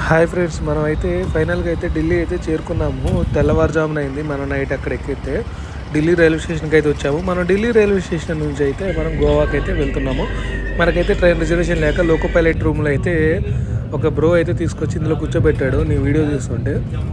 Hi friends మనం అయితే ఫైనల్గా అయితే ఢిల్లీ అయితే చేరుకున్నాము తెల్లవారుజామున అయింది మనం నైట్ అక్కడ ఎక్కితే ఢిల్లీ రైల్వే స్టేషన్కి అయితే వచ్చాము మనం ఢిల్లీ రైల్వే స్టేషన్ నుంచి అయితే మనం గోవాకి అయితే వెళ్తున్నాము మనకైతే ట్రైన్ రిజర్వేషన్ లేక లోకో పైలట్ రూమ్లో అయితే ఒక బ్రో అయితే తీసుకొచ్చి ఇందులో కూర్చోబెట్టాడు నీ వీడియో చూస్తుంటే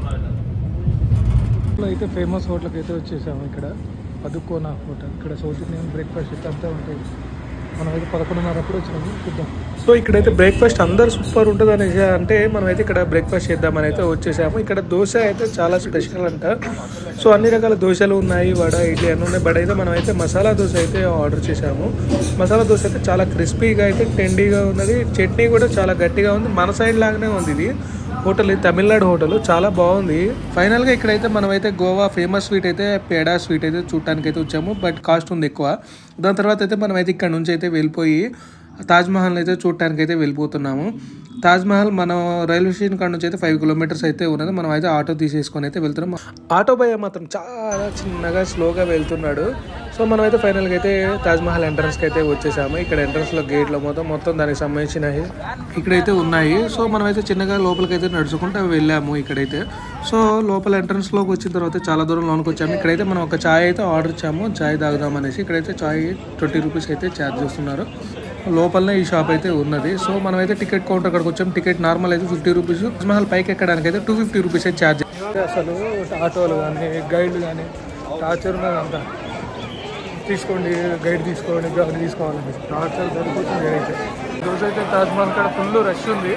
అయితే ఫేమస్ హోటల్కి అయితే వచ్చేసాము ఇక్కడ పదుకోన హోటల్ ఇక్కడ సౌత్ ఇండియన్ బ్రేక్ఫాస్ట్ అంతా ఉంటాయి మనం అయితే పదకొండున్నరప్పుడు వచ్చినాము చూద్దాం సో ఇక్కడైతే బ్రేక్ఫాస్ట్ అందరు సూపర్ ఉంటుంది అనేసి అంటే మనం అయితే ఇక్కడ బ్రేక్ఫాస్ట్ చేద్దామని అయితే వచ్చేసాము ఇక్కడ దోశ అయితే చాలా స్పెషల్ అంట సో అన్ని రకాల దోశలు ఉన్నాయి వడ ఇడ్లీ అన్నీ ఉన్నాయి బట్ అయితే మనం అయితే మసాలా దోశ అయితే ఆర్డర్ చేసాము మసాలా దోశ అయితే చాలా క్రిస్పీగా అయితే టెండీగా ఉన్నది చట్నీ కూడా చాలా గట్టిగా ఉంది మన సైడ్ లాగానే ఉంది ఇది హోటల్ ఇది తమిళనాడు హోటల్ చాలా బాగుంది ఫైనల్గా ఇక్కడైతే మనమైతే గోవా ఫేమస్ స్వీట్ అయితే పేడా స్వీట్ అయితే చూడటానికి అయితే వచ్చాము బట్ కాస్ట్ ఉంది ఎక్కువ దాని తర్వాత అయితే మనమైతే ఇక్కడ నుంచి అయితే వెళ్ళిపోయి తాజ్మహల్ అయితే చూడటానికి అయితే వెళ్ళిపోతున్నాము తాజ్మహల్ మనం రైల్వే స్టేషన్ కాడ నుంచి అయితే ఫైవ్ కిలోమీటర్స్ అయితే ఉన్నది మనం అయితే ఆటో తీసేసుకొని అయితే వెళ్తున్నాం ఆటో భయ మాత్రం చాలా చిన్నగా స్లోగా వెళ్తున్నాడు సో మనం అయితే ఫైనల్గా అయితే తాజ్మహల్ ఎంట్రన్స్కి అయితే వచ్చేసాము ఇక్కడ ఎంట్రన్స్లో గేట్లో మొత్తం మొత్తం దానికి సంబంధించినవి ఇక్కడైతే ఉన్నాయి సో మనం అయితే చిన్నగా లోపలికి అయితే నడుచుకుంటూ వెళ్ళాము ఇక్కడైతే సో లోపల ఎంట్రన్స్లోకి వచ్చిన తర్వాత చాలా దూరం లోనికి వచ్చాము ఇక్కడైతే మనం ఒక చాయ్ అయితే ఆర్డర్ ఇచ్చాము చాయ్ తాగుదాం అనేసి ఇక్కడైతే చాయ్ ట్వంటీ రూపీస్ అయితే ఛార్జ్ చేస్తున్నారు లోపలనే ఈ షాప్ అయితే ఉన్నది సో మనం అయితే టికెట్ కౌంటర్ అక్కడికి వచ్చాం టికెట్ నార్మల్ అయితే ఫిఫ్టీ రూపీస్ మహల్ పైకి ఎక్కడానికి అయితే టూ ఫిఫ్టీ రూపీస్ అయితే ఛార్జ్ అసలు ఆటోలు కానీ గైడ్లు కానీ టార్చర్ ఉన్నది అంతా తీసుకోండి గైడ్ తీసుకోండి గైడ్ తీసుకోవాలని టార్చర్ సరిపోతుంది అయితే ఈరోజు అయితే తాజ్మహల్ కాడ ఫుల్ రష్ ఉంది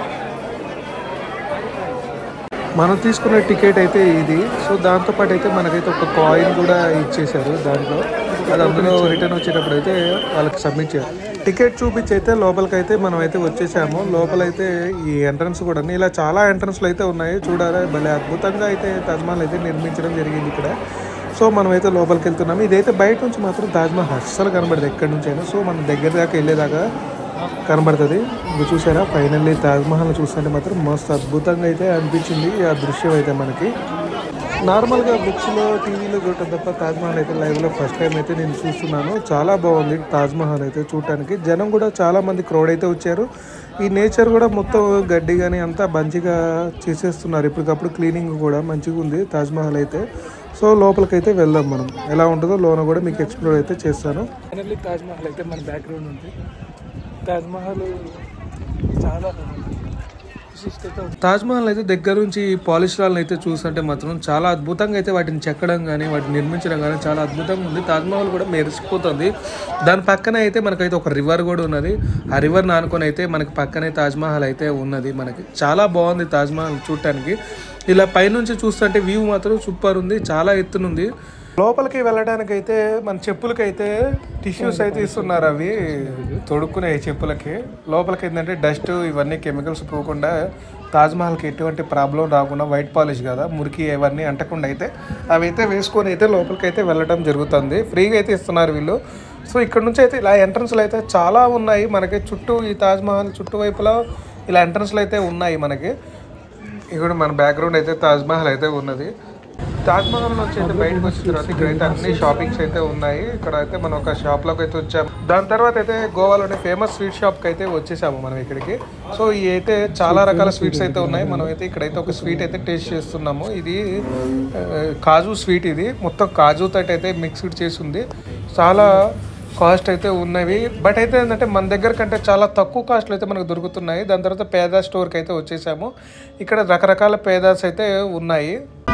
మనం తీసుకున్న టికెట్ అయితే ఇది సో దాంతోపాటు అయితే మనకైతే ఒక కాయిన్ కూడా ఇచ్చేశారు దాంట్లో అది అందులో రిటర్న్ వచ్చేటప్పుడు అయితే వాళ్ళకి సబ్మిట్ చేయాలి టికెట్ చూపించి అయితే లోపలికి అయితే మనం అయితే వచ్చేసాము లోపలైతే ఈ ఎంట్రన్స్ కూడా ఇలా చాలా ఎంట్రన్స్లు అయితే ఉన్నాయి చూడాలి భలే అద్భుతంగా అయితే తాజ్మహల్ అయితే నిర్మించడం జరిగింది ఇక్కడ సో మనం అయితే లోపలికి వెళ్తున్నాము ఇదైతే బయట నుంచి మాత్రం తాజ్మహల్ అస్సలు కనబడదు ఎక్కడి నుంచి అయినా సో మనం దగ్గర దాకా వెళ్ళేదాకా కనబడుతుంది మీరు చూసారా ఫైనల్లీ తాజ్మహల్ చూస్తుంటే మాత్రం మస్తు అద్భుతంగా అయితే అనిపించింది ఆ దృశ్యం అయితే మనకి నార్మల్గా బుక్స్లో టీవీలో చూడటం తప్ప తాజ్మహల్ అయితే లైవ్లో ఫస్ట్ టైం అయితే నేను చూస్తున్నాను చాలా బాగుంది తాజ్మహల్ అయితే చూడటానికి జనం కూడా చాలా మంది క్రౌడ్ అయితే వచ్చారు ఈ నేచర్ కూడా మొత్తం గడ్డి కానీ అంతా మంచిగా చేసేస్తున్నారు ఇప్పటికప్పుడు క్లీనింగ్ కూడా మంచిగా ఉంది తాజ్మహల్ అయితే సో లోపలికైతే వెళ్దాం మనం ఎలా ఉంటుందో లోన కూడా మీకు ఎక్స్ప్లోర్ అయితే చేస్తాను ఫైనల్లీ తాజ్మహల్ అయితే మన బ్యాక్గ్రౌండ్ ఉంది తాజ్మహల్ చాలా తాజ్మహల్ అయితే దగ్గర నుంచి పాలిష్ రాళ్ళని అయితే చూస్తుంటే మాత్రం చాలా అద్భుతంగా అయితే వాటిని చెక్కడం కానీ వాటిని నిర్మించడం కానీ చాలా అద్భుతంగా ఉంది తాజ్మహల్ కూడా మెరిసిపోతుంది దాని పక్కన అయితే మనకైతే ఒక రివర్ కూడా ఉన్నది ఆ రివర్ నానుకొని అయితే మనకి పక్కనే తాజ్మహల్ అయితే ఉన్నది మనకి చాలా బాగుంది తాజ్మహల్ చూడటానికి ఇలా పైనుంచి చూస్తుంటే వ్యూ మాత్రం సూపర్ ఉంది చాలా ఎత్తునుంది లోపలికి వెళ్ళడానికి అయితే మన చెప్పులకైతే టిష్యూస్ అయితే ఇస్తున్నారు అవి తొడుక్కునే చెప్పులకి లోపలికి ఏంటంటే డస్ట్ ఇవన్నీ కెమికల్స్ పోకుండా తాజ్మహల్కి ఎటువంటి ప్రాబ్లం రాకుండా వైట్ పాలిష్ కదా మురికి ఇవన్నీ అంటకుండా అయితే అవి అయితే వేసుకొని అయితే లోపలికి అయితే వెళ్ళడం జరుగుతుంది ఫ్రీగా అయితే ఇస్తున్నారు వీళ్ళు సో ఇక్కడ నుంచి అయితే ఇలా ఎంట్రన్స్లు అయితే చాలా ఉన్నాయి మనకి చుట్టూ ఈ తాజ్మహల్ చుట్టూ వైపులా ఇలా ఎంట్రన్స్లు అయితే ఉన్నాయి మనకి ఇక్కడ మన బ్యాక్గ్రౌండ్ అయితే తాజ్మహల్ అయితే ఉన్నది తాజ్మహల్ నుంచి అయితే బయటకు వచ్చిన తర్వాత ఇక్కడైతే అన్ని షాపింగ్స్ అయితే ఉన్నాయి ఇక్కడ అయితే మనం ఒక షాప్ లోకి అయితే వచ్చాము దాని తర్వాత అయితే గోవాలోని ఫేమస్ స్వీట్ షాప్ కి అయితే వచ్చేసాము మనం ఇక్కడికి సో ఈ అయితే చాలా రకాల స్వీట్స్ అయితే ఉన్నాయి మనం అయితే ఇక్కడైతే ఒక స్వీట్ అయితే టేస్ట్ చేస్తున్నాము ఇది ఆ, కాజు స్వీట్ ఇది మొత్తం కాజు తోటి అయితే మిక్స్డ్ చేసి ఉంది చాలా కాస్ట్ అయితే ఉన్నవి బట్ అయితే ఏంటంటే మన దగ్గర కంటే చాలా తక్కువ కాస్ట్లు అయితే మనకు దొరుకుతున్నాయి దాని తర్వాత పేదా స్టోర్కి అయితే వచ్చేసాము ఇక్కడ రకరకాల పేదాస్ అయితే ఉన్నాయి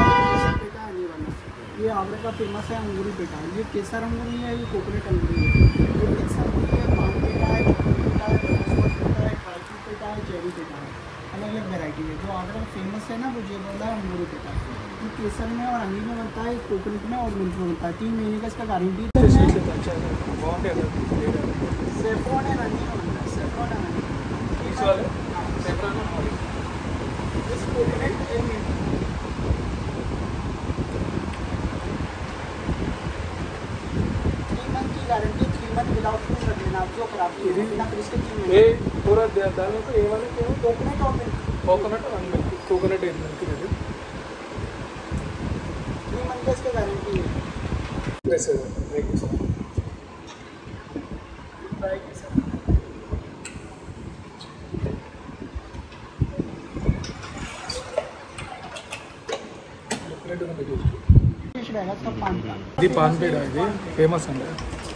ये आगरा का फेमस है अंगूरी पेठा ये केसर अंगूरी है ये कोकोनट अंगूरी है ये मिक्स अंगूरी है पान पेठा है चॉकलेट पेठा है रोजवट पेठा है ड्राई फ्रूट पेठा है चेरी पेठा है अलग अलग वेराइटी है जो आगरा का फेमस है ना वो ये वाला है अंगूरी पेठा ये केसर में और अंगूर में बनता है कोकोनट में और मिल्क में बनता है तीन महीने का इसका गारंटी सेफ्रॉन है रंगी में बनता है सेफ्रॉन है रंगी इस कोकोनट एक मिनट थ्री मंथ की guarantee three month without fruit रख देना आप जो खराबी है बिना फ्रिज के तीन ఏ महीने పూరా దా- దానిలో ఏమని कोकोनट और मिल्क కోకోనట్ కోకోనట్ ఏంటి మనకి ఇది थ्री मंथ का इसका गारंटी है ट्राई कीजिए డిఫరెంట్గా ఉంది టేస్ట్ डिश रहेगा सब पान का ఇది పాన్పేడ ఇది ఫేమస్ అండి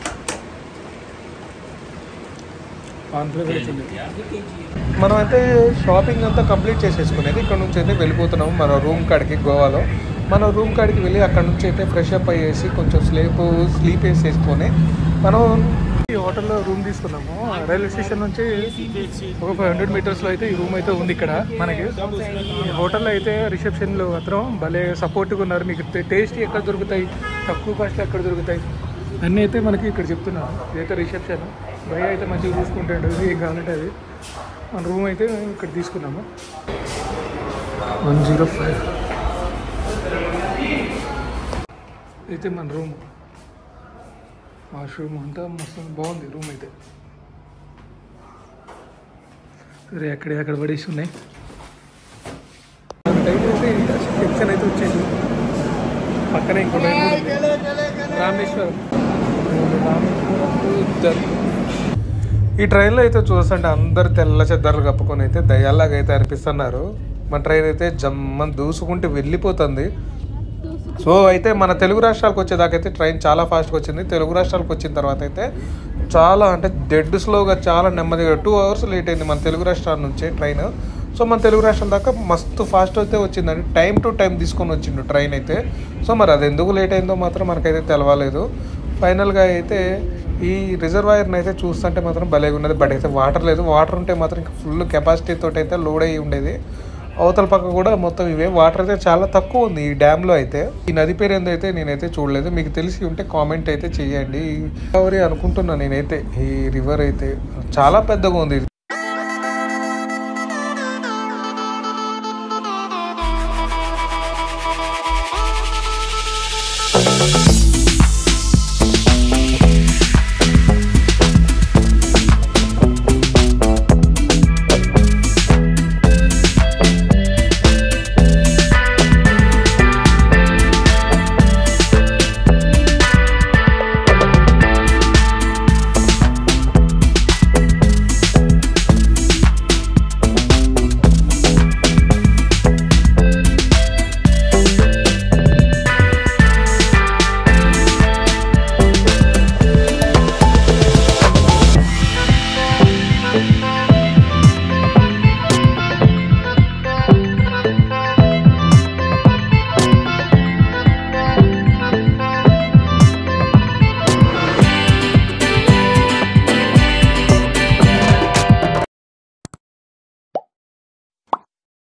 పాన్పేడ వచ్చింది మనం అయితే షాపింగ్ అంతా కంప్లీట్ చేసేసుకునేది ఇక్కడ నుంచి అయితే వెళ్ళిపోతున్నాము మన రూమ్ కాడికి గోవాలో మన రూమ్ కాడికి వెళ్ళి అక్కడ నుంచి అయితే ఫ్రెష్ అప్ అయ్యేసి కొంచెం స్లీప్ స్లీప్ వేసేసుకొని మనం ఈ హోటల్లో రూమ్ తీసుకున్నాము రైల్వే స్టేషన్ నుంచి ఒక ఫైవ్ హండ్రెడ్ మీటర్స్లో అయితే ఈ రూమ్ అయితే ఉంది ఇక్కడ మనకి ఈ హోటల్లో అయితే రిసెప్షన్లో మాత్రం భలే సపోర్ట్గా ఉన్నారు మీకు టేస్ట్ ఎక్కడ దొరుకుతాయి తక్కువ కాస్ట్లో ఎక్కడ దొరుకుతాయి అన్నీ అయితే మనకి ఇక్కడ చెప్తున్నారు ఇదైతే రిసెప్షన్ భయ అయితే మంచిగా చూసుకుంటాడు ఇది ఏం కావాలంటే అది మన రూమ్ అయితే ఇక్కడ తీసుకున్నాము వన్ జీరో ఫైవ్ అయితే మన రూమ్ వాష్రూమ్ అంతా మస్తు బాగుంది రూమ్ అయితే సరే అక్కడ అక్కడ పడేసి ఉన్నాయి టైం అయితే సెక్షన్ అయితే వచ్చేసి పక్కనే ఇంకో టైం కూడా ఉంది. రామేశ్వరం రామేశ్వరం to ఇద్దరు ఈ ట్రైన్లో అయితే చూస్తుంటే అందరు తెల్ల చెద్దర్లు కప్పుకొని అయితే దయ్యాల్లాగా అయితే అనిపిస్తున్నారు మన ట్రైన్ అయితే జమ్మని దూసుకుంటూ వెళ్ళిపోతుంది సో అయితే మన తెలుగు రాష్ట్రాలకు వచ్చేదాకైతే ట్రైన్ చాలా ఫాస్ట్గా వచ్చింది తెలుగు రాష్ట్రాలకు వచ్చిన తర్వాత అయితే చాలా అంటే డెడ్ స్లోగా చాలా నెమ్మదిగా టూ అవర్స్ లేట్ అయింది మన తెలుగు రాష్ట్రాల నుంచే ట్రైన్ సో మన తెలుగు రాష్ట్రం దాకా మస్తు ఫాస్ట్ అయితే వచ్చిందండి టైం టు టైం తీసుకొని వచ్చిండు ట్రైన్ అయితే సో మరి అది ఎందుకు లేట్ అయిందో మాత్రం మనకైతే తెలవలేదు ఫైనల్గా అయితే ఈ రిజర్వాయర్ని అయితే చూస్తుంటే మాత్రం భలేగా ఉన్నది బట్ అయితే వాటర్ లేదు వాటర్ ఉంటే మాత్రం ఇంకా ఫుల్ కెపాసిటీ తోటి అయితే లోడ్ అయ్యి ఉండేది అవతల పక్క కూడా మొత్తం ఇవే వాటర్ అయితే చాలా తక్కువ ఉంది ఈ డ్యామ్లో అయితే ఈ నది పేరు ఏందో అయితే నేనైతే చూడలేదు మీకు తెలిసి ఉంటే కామెంట్ అయితే చేయండి గోదావరి అనుకుంటున్నా నేనైతే ఈ రివర్ అయితే చాలా పెద్దగా ఉంది